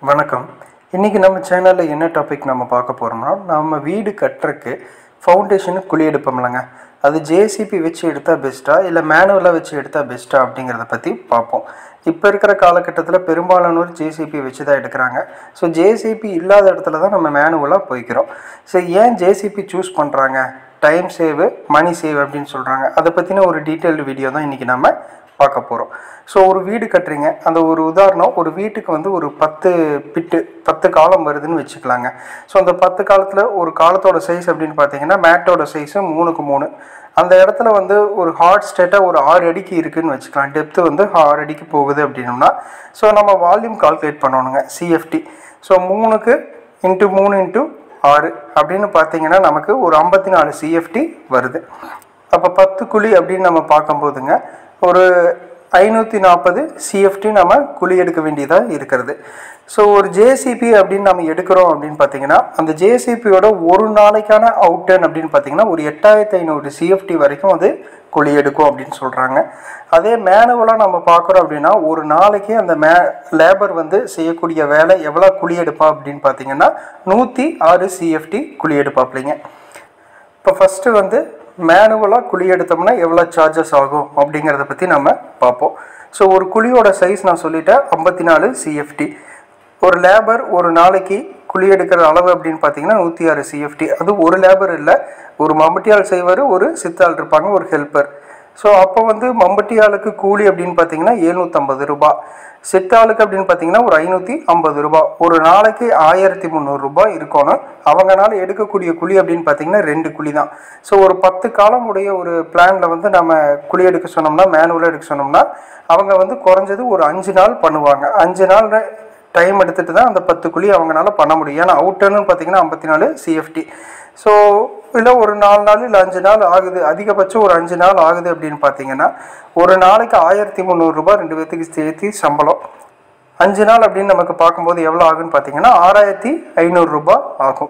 வணக்கம் இன்றைக்கி நம்ம சேனலில் என்ன டாபிக் நம்ம பார்க்க போகிறோம்னா நம்ம வீடு கட்டுறக்கு ஃபவுண்டேஷனுக்கு குழி எடுப்போம்லங்க அது ஜேசிபி வச்சு எடுத்தால் பெஸ்ட்டா இல்லை மேனுவலாக வச்சு எடுத்தால் பெஸ்ட்டா அப்படிங்கிறத பற்றி பார்ப்போம் இப்போ இருக்கிற காலகட்டத்தில் பெரும்பாலானோர் ஜேசிபி வச்சு தான் எடுக்கிறாங்க ஸோ ஜேசிபி இல்லாத இடத்துல தான் நம்ம மேனுவலாக போய்க்கிறோம் ஸோ ஏன் ஜேசிபி சூஸ் பண்ணுறாங்க டைம் சேவ் மணி சேவ் அப்படின்னு சொல்கிறாங்க அதை பற்றின ஒரு டீட்டெயில்டு வீடியோ தான் இன்றைக்கி நம்ம பார்க்க போகிறோம் ஸோ ஒரு வீடு கட்டுறீங்க அந்த ஒரு உதாரணம் ஒரு வீட்டுக்கு வந்து ஒரு பத்து பிட்டு பத்து காலம் வருதுன்னு வச்சுக்கலாங்க ஸோ அந்த பத்து காலத்தில் ஒரு காலத்தோட சைஸ் அப்படின்னு பார்த்தீங்கன்னா மேட்டோட சைஸு மூணுக்கு மூணு அந்த இடத்துல வந்து ஒரு ஹார்ட் ஸ்டேட்டாக ஒரு ஆறு அடிக்கு இருக்குன்னு வச்சுக்கலாம் டெப்த்து வந்து ஆறு அடிக்கு போகுது அப்படின்னோம்னா ஸோ நம்ம வால்யூம் கால்குலேட் பண்ணணுங்க சிஎஃப்டி ஸோ மூணுக்கு இன்ட்டு மூணு இன்ட்டு ஆறு அப்படின்னு பார்த்தீங்கன்னா நமக்கு ஒரு ஐம்பத்தி நாலு சிஎஃப்டி வருது அப்போ பத்து குழி அப்படின்னு நம்ம பார்க்கும்போதுங்க ஒரு ஐநூற்றி நாற்பது சிஎஃப்டி நம்ம குழி எடுக்க வேண்டியதாக இருக்கிறது ஸோ ஒரு ஜேசிபி அப்படின்னு நம்ம எடுக்கிறோம் அப்படின்னு பார்த்தீங்கன்னா அந்த ஜேசிபியோட ஒரு நாளைக்கான அவுட்டன் அப்படின்னு பார்த்தீங்கன்னா ஒரு எட்டாயிரத்தி ஐநூறு சிஎஃப்டி வரைக்கும் அது குழி எடுக்கும் அப்படின்னு சொல்கிறாங்க அதே மேனுவலாக நம்ம பார்க்குறோம் அப்படின்னா ஒரு நாளைக்கு அந்த மே லேபர் வந்து செய்யக்கூடிய வேலை எவ்வளோ குழி எடுப்பா அப்படின்னு பார்த்தீங்கன்னா நூற்றி ஆறு சிஎஃப்டி குழி எடுப்பாப்லைங்க இப்போ ஃபஸ்ட்டு வந்து மேனுவலாக குழி எடுத்தோம்னா எவ்வளோ சார்ஜஸ் ஆகும் அப்படிங்கிறத பற்றி நம்ம பார்ப்போம் ஸோ ஒரு குழியோட சைஸ் நான் சொல்லிட்டேன் ஐம்பத்தி நாலு சிஎஃப்டி ஒரு லேபர் ஒரு நாளைக்கு குழி எடுக்கிற அளவு அப்படின்னு பார்த்தீங்கன்னா நூற்றி ஆறு சிஎஃப்டி அது ஒரு லேபர் இல்லை ஒரு மம்பட்டியால் செய்வார் ஒரு சித்தாள் இருப்பாங்க ஒரு ஹெல்ப்பர் ஸோ அப்போ வந்து மம்பட்டியாளுக்கு கூலி அப்படின்னு பார்த்தீங்கன்னா எழுநூற்றம்பது ரூபாய் சித்தாளுக்கு அப்படின்னு பார்த்தீங்கன்னா ஒரு ஐநூற்றி ஐம்பது ரூபாய் ஒரு நாளைக்கு ஆயிரத்தி முந்நூறுரூபா இருக்கணும் அவங்கனால எடுக்கக்கூடிய குழி அப்படின்னு பார்த்தீங்கன்னா ரெண்டு குழி தான் ஸோ ஒரு பத்து காலம் உடைய ஒரு பிளானில் வந்து நம்ம குழி எடுக்க சொன்னோம்னா மேனுவலாக எடுக்க சொன்னோம்னா அவங்க வந்து குறைஞ்சது ஒரு அஞ்சு நாள் பண்ணுவாங்க அஞ்சு நாள் டைம் எடுத்துட்டு தான் அந்த பத்து குழி அவங்களால பண்ண முடியும் ஏன்னா அவுட்டர்னு பார்த்தீங்கன்னா ஐம்பத்தி நாலு சிஎஃப்டி ஸோ இல்லை ஒரு நாலு நாள் இல்லை அஞ்சு நாள் ஆகுது அதிகபட்சம் ஒரு அஞ்சு நாள் ஆகுது அப்படின்னு பார்த்தீங்கன்னா ஒரு நாளைக்கு ஆயிரத்தி முந்நூறுரூபா ரெண்டு பேர்த்துக்கு சேர்த்து சம்பளம் அஞ்சு நாள் அப்படின்னு நமக்கு பார்க்கும்போது எவ்வளோ ஆகுன்னு பார்த்தீங்கன்னா ஆறாயிரத்தி ஐநூறுரூபா ஆகும்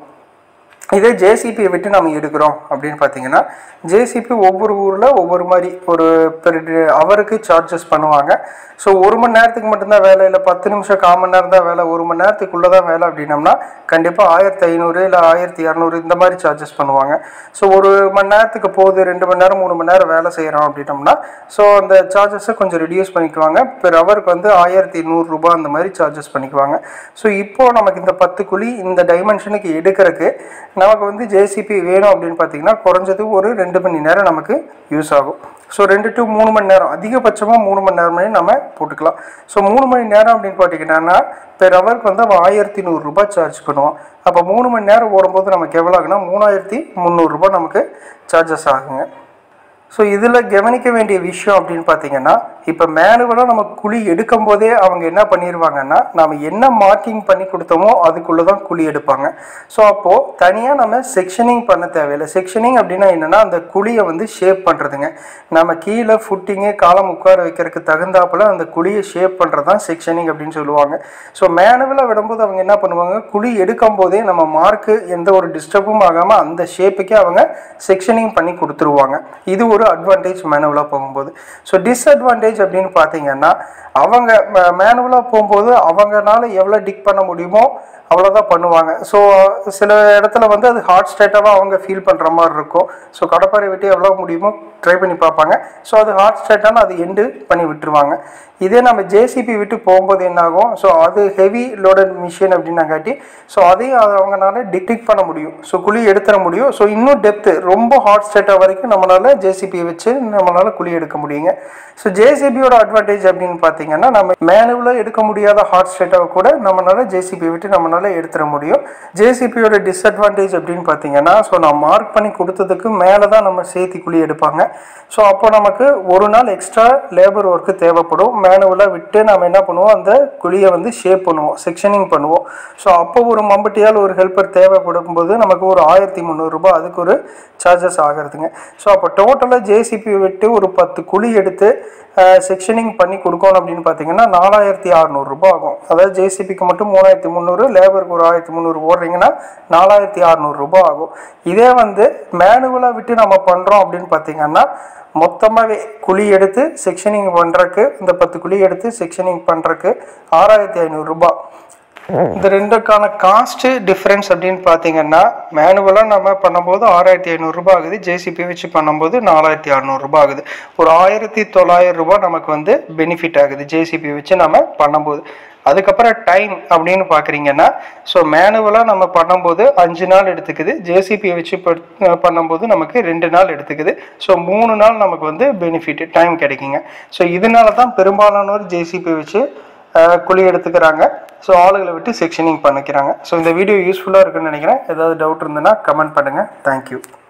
இதே ஜேசிபியை விட்டு நம்ம எடுக்கிறோம் அப்படின்னு பார்த்தீங்கன்னா ஜேசிபி ஒவ்வொரு ஊரில் ஒவ்வொரு மாதிரி ஒரு பெர் அவருக்கு சார்ஜஸ் பண்ணுவாங்க ஸோ ஒரு மணி நேரத்துக்கு மட்டும்தான் வேலை இல்லை பத்து நிமிஷம் கால் மணி நேரம் தான் வேலை ஒரு மணி நேரத்துக்குள்ளே தான் வேலை அப்படின்னம்னா கண்டிப்பாக ஆயிரத்தி ஐநூறு இல்லை ஆயிரத்தி இரநூறு இந்த மாதிரி சார்ஜஸ் பண்ணுவாங்க ஸோ ஒரு மணி நேரத்துக்கு போகுது ரெண்டு மணி நேரம் மூணு மணி நேரம் வேலை செய்கிறோம் அப்படின்னம்னா ஸோ அந்த சார்ஜஸை கொஞ்சம் ரெடியூஸ் பண்ணிக்குவாங்க பெர் ஹவருக்கு வந்து ஆயிரத்தி நூறுரூபா அந்த மாதிரி சார்ஜஸ் பண்ணிக்குவாங்க ஸோ இப்போது நமக்கு இந்த பத்து குழி இந்த டைமென்ஷனுக்கு எடுக்கிறதுக்கு நமக்கு வந்து ஜேசிபி வேணும் அப்படின்னு பார்த்தீங்கன்னா குறைஞ்சது ஒரு ரெண்டு மணி நேரம் நமக்கு யூஸ் ஆகும் ஸோ ரெண்டு டு மூணு மணி நேரம் அதிகபட்சமாக மூணு மணி நேரம் வரை நம்ம போட்டுக்கலாம் ஸோ மூணு மணி நேரம் அப்படின்னு பார்த்தீங்கன்னா பெர் ஹவருக்கு வந்து அவன் ஆயிரத்தி நூறுரூபா சார்ஜ் பண்ணுவான் அப்போ மூணு மணி நேரம் ஓடும்போது நமக்கு எவ்வளோ ஆகுனா மூணாயிரத்தி முந்நூறுரூபா நமக்கு சார்ஜஸ் ஆகுங்க ஸோ இதில் கவனிக்க வேண்டிய விஷயம் அப்படின்னு பார்த்தீங்கன்னா இப்போ மேனுவலாக நம்ம குழி எடுக்கும் போதே அவங்க என்ன பண்ணிடுவாங்கன்னா நம்ம என்ன மார்க்கிங் பண்ணி கொடுத்தோமோ அதுக்குள்ளே தான் குழி எடுப்பாங்க ஸோ அப்போது தனியாக நம்ம செக்ஷனிங் பண்ண தேவையில்லை செக்ஷனிங் அப்படின்னா என்னென்னா அந்த குழியை வந்து ஷேப் பண்ணுறதுங்க நம்ம கீழே ஃபுட்டிங்கு காலம் உட்கார வைக்கிறதுக்கு தகுந்தாப்புல அந்த குழியை ஷேப் பண்ணுறது தான் செக்ஷனிங் அப்படின்னு சொல்லுவாங்க ஸோ மேனுவலாக விடும்போது அவங்க என்ன பண்ணுவாங்க குழி எடுக்கும் போதே நம்ம மார்க்கு எந்த ஒரு டிஸ்டர்பும் ஆகாமல் அந்த ஷேப்புக்கே அவங்க செக்ஷனிங் பண்ணி கொடுத்துருவாங்க இது ஒரு அட்வான்டேஜ் மேனுவலாக போகும்போது ஸோ டிஸ்அட்வான்டேஜ் அப்படின்னு பார்த்தீங்கன்னா அவங்க மேனுவலாக போகும்போது அவங்கனால எவ்வளோ டிக் பண்ண முடியுமோ அவ்வளோதான் பண்ணுவாங்க ஸோ சில இடத்துல வந்து அது ஹார்ட் ஸ்டேட்டாக அவங்க ஃபீல் பண்ணுற மாதிரி இருக்கும் ஸோ கடப்பாரை விட்டு எவ்வளோ முடியுமோ ட்ரை பண்ணி பார்ப்பாங்க ஸோ அது ஹார்ட் ஸ்டேட்டான அது எண்டு பண்ணி விட்டுருவாங்க இதே நம்ம ஜேசிபி விட்டு போகும்போது என்னாகும் ஸோ அது ஹெவி லோடட் மிஷின் அப்படின்னாங்காட்டி ஸோ அதையும் அது அவங்களால டிடெக்ட் பண்ண முடியும் ஸோ குழி எடுத்துட முடியும் ஸோ இன்னும் டெப்த்து ரொம்ப ஹார்ட் ஸ்டேட்டாக வரைக்கும் நம்மளால் ஜேசிபியை வச்சு நம்மளால் குழி எடுக்க முடியுங்க ஸோ ஜேசிபியோட அட்வான்டேஜ் அப்படின்னு பார்த்தீங்கன்னா நம்ம மேனுவலாக எடுக்க முடியாத ஹார்ட் ஸ்டேட்டாக கூட நம்மளால் ஜேசிபி விட்டு நம்மளால் எடுத்துட முடியும் ஜேசிபியோட டிஸ்அட்வான்டேஜ் அப்படின்னு பார்த்தீங்கன்னா ஸோ நான் மார்க் பண்ணி கொடுத்ததுக்கு மேலே தான் நம்ம சேர்த்தி குழி எடுப்பாங்க ஸோ அப்போ நமக்கு ஒரு நாள் எக்ஸ்ட்ரா லேபர் ஒர்க்கு தேவைப்படும் மேனுவலாக விட்டு நம்ம என்ன பண்ணுவோம் அந்த குழியை வந்து ஷேப் பண்ணுவோம் செக்ஷனிங் பண்ணுவோம் ஸோ அப்போ ஒரு மம்பட்டியால் ஒரு ஹெல்ப்பர் தேவைப்படும் போது நமக்கு ஒரு ஆயிரத்தி முந்நூறுரூபா அதுக்கு ஒரு சார்ஜஸ் ஆகிறதுங்க ஸோ அப்போ டோட்டலாக ஜேசிபி விட்டு ஒரு பத்து குழி எடுத்து செக்ஷனிங் பண்ணி கொடுக்கணும் அப்படின்னு பார்த்தீங்கன்னா நாலாயிரத்தி அறநூறுபா ஆகும் அதாவது ஜேசிபிக்கு மட்டும் மூணாயிரத்தி முந்நூறு லேபருக்கு ஒரு ஆயிரத்தி முந்நூறு ஓடுறீங்கன்னா நாலாயிரத்தி அறநூறுபா ஆகும் இதே வந்து மேனுவலாக விட்டு நம்ம பண்ணுறோம் அப்படின்னு பார்த்தீங்கன்னா மொத்தமாகவே குழி எடுத்து செக்ஷனிங் பண்ணுறக்கு இந்த பத்து குழி எடுத்து செக்ஷனிங் பண்ணுறக்கு ஆறாயிரத்தி ஐநூறுரூபா இந்த ரெண்டுக்கான காஸ்ட் டிஃப்ரென்ஸ் அப்படின்னு பார்த்தீங்கன்னா மேனுவலாக நம்ம பண்ணும்போது ஆறாயிரத்தி ஐநூறுரூபா ஆகுது ஜேசிபி வச்சு பண்ணும்போது நாலாயிரத்தி அறநூறுபா ஆகுது ஒரு ஆயிரத்தி தொள்ளாயிரம் ரூபாய் நமக்கு வந்து பெனிஃபிட் ஆகுது ஜேசிபி வச்சு நம்ம பண்ணும்போது அதுக்கப்புறம் டைம் அப்படின்னு பார்க்குறீங்கன்னா ஸோ மேனுவலாக நம்ம பண்ணும்போது அஞ்சு நாள் எடுத்துக்குது ஜேசிபி வச்சு ப- பண்ணும்போது நமக்கு ரெண்டு நாள் எடுத்துக்குது ஸோ மூணு நாள் நமக்கு வந்து பெனிஃபிட் டைம் கிடைக்குங்க ஸோ இதனால தான் பெரும்பாலானோர் ஜேசிபி வச்சு அஹ், குழி எடுத்துக்கிறாங்க ஸோ ஆளுகளை விட்டு செக்ஷனிங் பண்ணிக்கிறாங்க ஸோ இந்த வீடியோ யூஸ்ஃபுல்லாக இருக்குன்னு நினைக்கிறேன் ஏதாவது டவுட் இருந்ததுன்னா கமெண்ட் பண்ணுங்கள் தேங்க்யூ